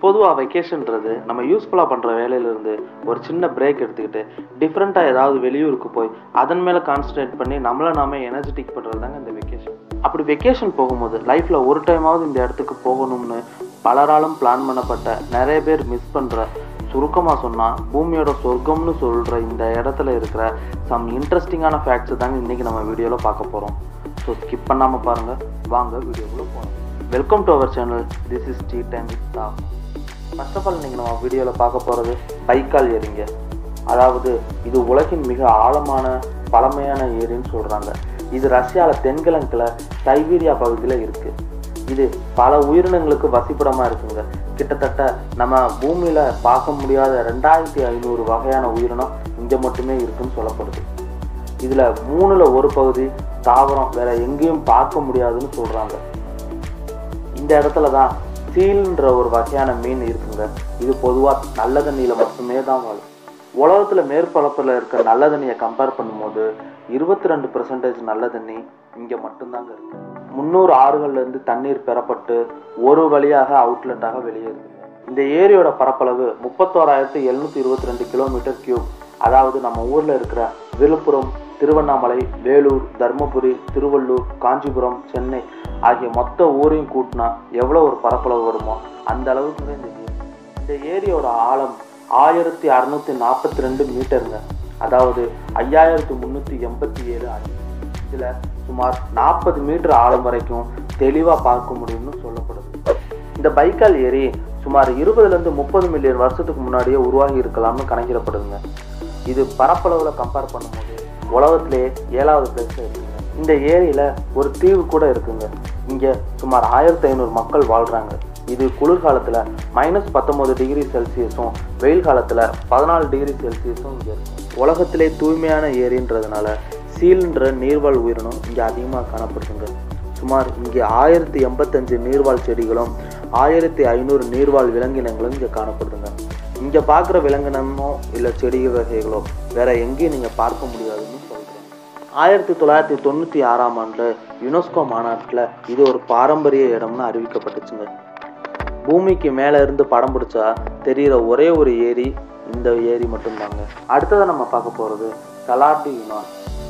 பொதுவாக வெக்கேஷன்றது நம்ம யூஸ்ஃபுல்லாக பண்ணுற வேலையிலேருந்து ஒரு சின்ன பிரேக் எடுத்துக்கிட்டு டிஃப்ரெண்ட்டாக ஏதாவது வெளியூருக்கு போய் அதன் மேலே கான்சன்ட்ரேட் பண்ணி நம்மளை நாம எனர்ஜெட்டிக் பண்ணுறது தாங்க இந்த வெக்கேஷன் அப்படி வெக்கேஷன் போகும்போது லைஃப்பில் ஒரு டைமாவது இந்த இடத்துக்கு போகணும்னு பலராலும் பிளான் பண்ணப்பட்ட நிறைய பேர் மிஸ் பண்ணுற சுருக்கமாக சொன்னால் பூமியோட சொர்க்கம்னு சொல்கிற இந்த இடத்துல இருக்கிற சம் இன்ட்ரெஸ்டிங்கான ஃபேக்ட்ஸ் தாங்க இன்றைக்கி நம்ம வீடியோவில் பார்க்க போகிறோம் ஸோ ஸ்கிப் பண்ணாமல் பாருங்கள் வாங்க வீடியோக்குள்ளே போகலாம் welcome to our channel this is the time with staff first of all இன்றைக்கி நம்ம வீடியோவில் பார்க்க போகிறது பைக்கால் ஏரிங்க அதாவது இது உலகின் மிக ஆழமான பழமையான ஏரின்னு சொல்கிறாங்க இது ரஷ்யாவில் தென்கிழக்கில் சைபீரியா பகுதியில் இருக்குது இது பல உயிரினங்களுக்கு வசிப்பிடமாக இருக்குங்க கிட்டத்தட்ட நம்ம பூமியில் பார்க்க முடியாத ரெண்டாயிரத்தி ஐநூறு வகையான உயிரினம் இங்கே மட்டுமே இருக்குன்னு சொல்லப்படுது இதில் மூணில் ஒரு பகுதி தாவரம் வேற எங்கேயும் பார்க்க முடியாதுன்னு சொல்கிறாங்க இந்த இடத்துல தான் சீல்ன்ற ஒரு வகையான மீன் இருக்குங்க இது பொதுவாக நல்ல தண்ணியில் மட்டுமே தான் வாழும் உலகத்தில் மேற்பரப்பில் இருக்க நல்ல தண்ணியை கம்பேர் பண்ணும்போது இருபத்தி ரெண்டு பெர்சன்டேஜ் நல்ல தண்ணி இங்கே மட்டும்தாங்க இருக்கு முந்நூறு ஆறுகள்லேருந்து தண்ணீர் பெறப்பட்டு ஒரு வழியாக அவுட்லெட்டாக வெளியேறுதுங்க இந்த ஏரியோட பரப்பளவு முப்பத்தோராயிரத்து எழுநூற்றி இருபத்தி ரெண்டு கிலோமீட்டர் கியூப் அதாவது நம்ம ஊரில் இருக்கிற விழுப்புரம் திருவண்ணாமலை வேலூர் தருமபுரி திருவள்ளூர் காஞ்சிபுரம் சென்னை ஆகிய மொத்த ஊரையும் கூட்டினா எவ்வளோ ஒரு பரப்பளவு வருமோ அந்த அளவுக்கு இந்த ஏரி இந்த ஏரியோட ஆழம் ஆயிரத்தி அறுநூத்தி நாற்பத்தி ரெண்டு மீட்டருங்க அதாவது ஐயாயிரத்தி முந்நூற்றி எண்பத்தி ஏழு அடி இதில் சுமார் நாற்பது மீட்டர் ஆழம் வரைக்கும் தெளிவாக பார்க்க முடியும்னு சொல்லப்படுது இந்த பைக்கால் ஏரி சுமார் இருபதுலேருந்து முப்பது மில்லியன் வருஷத்துக்கு முன்னாடியே உருவாகி இருக்கலாம்னு கணக்கிடப்படுதுங்க இது பரப்பளவில் கம்பேர் பண்ணும்போது உலகத்திலே ஏழாவது பிளேஸில் இருக்குங்க இந்த ஏரியில் ஒரு தீவு கூட இருக்குங்க இங்கே சுமார் ஆயிரத்தி ஐநூறு மக்கள் வாழ்கிறாங்க இது குளிர்காலத்தில் மைனஸ் பத்தொம்போது டிகிரி செல்சியஸும் வெயில் காலத்தில் பதினாலு டிகிரி செல்சியஸும் இங்கே இருக்கும் உலகத்திலே தூய்மையான ஏரின்றதுனால சீல்ன்ற நீர்வாழ் உயிரினம் இங்கே அதிகமாக காணப்படுதுங்க சுமார் இங்கே ஆயிரத்தி எண்பத்தஞ்சு நீர்வாழ் செடிகளும் ஆயிரத்தி ஐநூறு நீர்வாழ் விலங்கினங்களும் இங்கே காணப்படுதுங்க இங்கே பார்க்குற விலங்கினமோ இல்லை செடி வகைகளோ வேற எங்கேயும் நீங்கள் பார்க்க முடியாதுன்னு சொல்கிறேன் ஆயிரத்தி தொள்ளாயிரத்தி தொண்ணூற்றி ஆறாம் ஆண்டு யுனெஸ்கோ மாநாட்டில் இது ஒரு பாரம்பரிய இடம்னு அறிவிக்கப்பட்டுச்சுங்க பூமிக்கு மேலே இருந்து படம் பிடிச்சா தெரிகிற ஒரே ஒரு ஏரி இந்த ஏரி மட்டும்தாங்க அடுத்ததை நம்ம பார்க்க போகிறது கலாட்டி யுனான்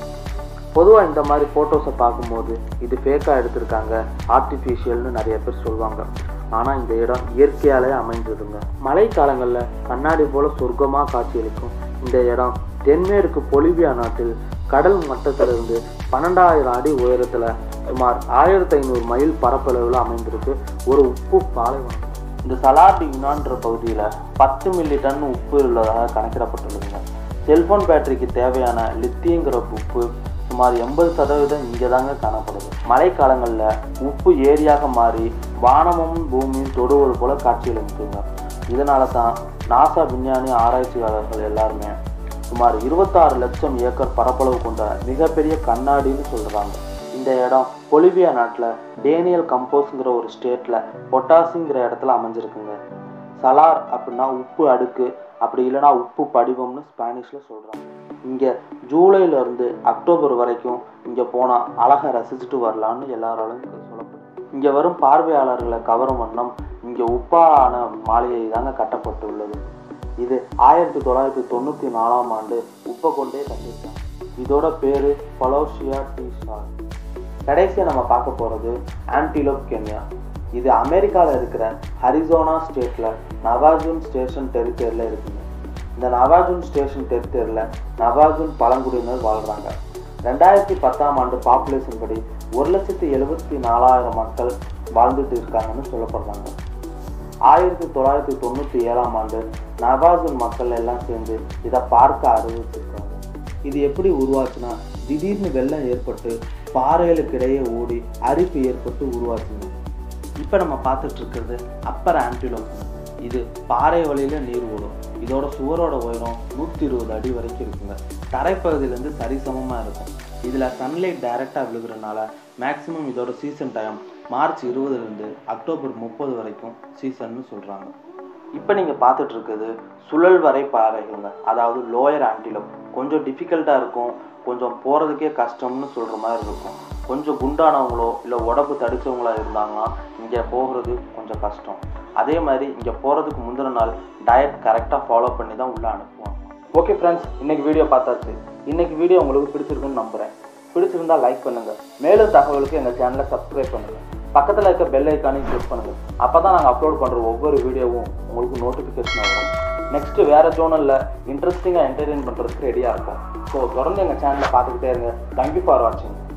பொதுவாக இந்த மாதிரி ஃபோட்டோஸை பார்க்கும்போது இது ஃபேக்காக எடுத்திருக்காங்க ஆர்டிஃபிஷியல்னு நிறைய பேர் சொல்லுவாங்க ஆனால் இந்த இடம் இயற்கையாலே அமைஞ்சதுங்க மழை காலங்களில் கண்ணாடி போல சொர்க்கமாக காட்சியளிக்கும் இந்த இடம் தென்மேற்கு பொலிவியா நாட்டில் கடல் மட்டத்திலிருந்து பன்னெண்டாயிரம் அடி உயரத்தில் சுமார் ஆயிரத்தி ஐநூறு மைல் பரப்பளவில் அமைந்திருக்கு ஒரு உப்பு பாலைவனம் இந்த சலார்டி யுனான்ற பகுதியில் பத்து மில்லி டன் உப்பு உள்ளதாக கணக்கிடப்பட்டுள்ளதுங்க செல்போன் பேட்டரிக்கு தேவையான லித்தியங்கிற உப்பு சுமார் எண்பது சதவீதம் இங்கே தாங்க காணப்படுது மழைக்காலங்களில் உப்பு ஏரியாக மாறி வானமும் பூமியும் தொடுவது போல காட்சியளிக்குங்க இதனால தான் நாசா விஞ்ஞானி ஆராய்ச்சியாளர்கள் எல்லாருமே சுமார் இருபத்தாறு லட்சம் ஏக்கர் பரப்பளவு கொண்ட மிகப்பெரிய கண்ணாடின்னு சொல்கிறாங்க இந்த இடம் பொலிவியா நாட்டில் டேனியல் கம்போஸ்ங்கிற ஒரு ஸ்டேட்டில் பொட்டாசிங்கிற இடத்துல அமைஞ்சிருக்குங்க சலார் அப்படின்னா உப்பு அடுக்கு அப்படி இல்லைனா உப்பு படிவம்னு ஸ்பானிஷில் சொல்கிறாங்க இங்கே ஜூலையிலேருந்து அக்டோபர் வரைக்கும் இங்கே போனால் அழகை ரசிச்சுட்டு வரலான்னு எல்லாராலும் சொல்லப்படுது இங்கே வரும் பார்வையாளர்களை கவரும் வண்ணம் இங்கே உப்பான மாளிகை தாங்க கட்டப்பட்டுள்ளது இது ஆயிரத்தி தொள்ளாயிரத்தி தொண்ணூற்றி நாலாம் ஆண்டு உப்பை கொண்டே கட்டியிருக்காங்க இதோட பேர் பலோஷியா டி ஷார் கடைசியாக நம்ம பார்க்க போகிறது ஆன்டிலோப் கென்யா இது அமெரிக்காவில் இருக்கிற ஹரிசோனா ஸ்டேட்டில் நவாஜூன் ஸ்டேஷன் டெரிட்டரியில் இருக்குங்க இந்த நவாஜூன் ஸ்டேஷன் டெரிட்டரியில் நவாஜூன் பழங்குடியினர் வாழ்கிறாங்க ரெண்டாயிரத்தி பத்தாம் ஆண்டு பாப்புலேஷன் படி ஒரு லட்சத்தி எழுபத்தி நாலாயிரம் மக்கள் வாழ்ந்துட்டு இருக்காங்கன்னு சொல்லப்படுறாங்க ஆயிரத்தி தொள்ளாயிரத்தி தொண்ணூற்றி ஏழாம் ஆண்டு நவாஜூன் மக்கள் எல்லாம் சேர்ந்து இதை பார்க்க அறிவிச்சிருக்காங்க இது எப்படி உருவாச்சுன்னா திடீர்னு வெள்ளம் ஏற்பட்டு பாறைகளுக்கு இடையே ஓடி அரிப்பு ஏற்பட்டு உருவாச்சுங்க இப்போ நம்ம பார்த்துட்டு இருக்கிறது அப்பர் ஆன்டிலோப் இது பாறை வழியில நீர் ஓடும் இதோட சுவரோட உயரம் நூற்றி இருபது அடி வரைக்கும் இருக்குங்க தரைப்பகுதியிலேருந்து சரிசமமாக இருக்கும் இதில் சன்லைட் டைரெக்டாக விழுகிறனால மேக்ஸிமம் இதோட சீசன் டைம் மார்ச் இருபதுலேருந்து அக்டோபர் முப்பது வரைக்கும் சீசன்னு சொல்கிறாங்க இப்போ நீங்கள் பார்த்துட்டு இருக்குது சுழல் வரை பாறைகள்ங்க அதாவது லோயர் ஆன்டிலோப் கொஞ்சம் டிஃபிகல்ட்டாக இருக்கும் கொஞ்சம் போகிறதுக்கே கஷ்டம்னு சொல்கிற மாதிரி இருக்கும் கொஞ்சம் குண்டானவங்களோ இல்லை உடம்பு தடிச்சவங்களா இருந்தாங்கன்னா இங்கே போகிறது கொஞ்சம் கஷ்டம் அதே மாதிரி இங்கே போகிறதுக்கு முந்தின நாள் டயட் கரெக்டாக ஃபாலோ பண்ணி தான் உள்ளே அனுப்புவாங்க ஓகே ஃப்ரெண்ட்ஸ் இன்னைக்கு வீடியோ பார்த்தாச்சு இன்னைக்கு வீடியோ உங்களுக்கு பிடிச்சிருக்குன்னு நம்புகிறேன் பிடிச்சிருந்தா லைக் பண்ணுங்கள் மேலும் தகவலுக்கு எங்கள் சேனலை சப்ஸ்கிரைப் பண்ணுங்கள் பக்கத்தில் இருக்க பெல் ஐக்கானையும் கிளிக் பண்ணுங்கள் அப்போ தான் நாங்கள் அப்லோட் பண்ணுற ஒவ்வொரு வீடியோவும் உங்களுக்கு நோட்டிஃபிகேஷன் வரும் நெக்ஸ்ட்டு வேறு ஜோனலில் இன்ட்ரெஸ்டிங்காக என்டர்டெயின் பண்ணுறதுக்கு ரெடியாக இருக்கும் ஸோ தொடர்ந்து எங்கள் சேனலை பார்த்துக்கிட்டே இருங்க தேங்க்யூ ஃபார் வாட்சிங்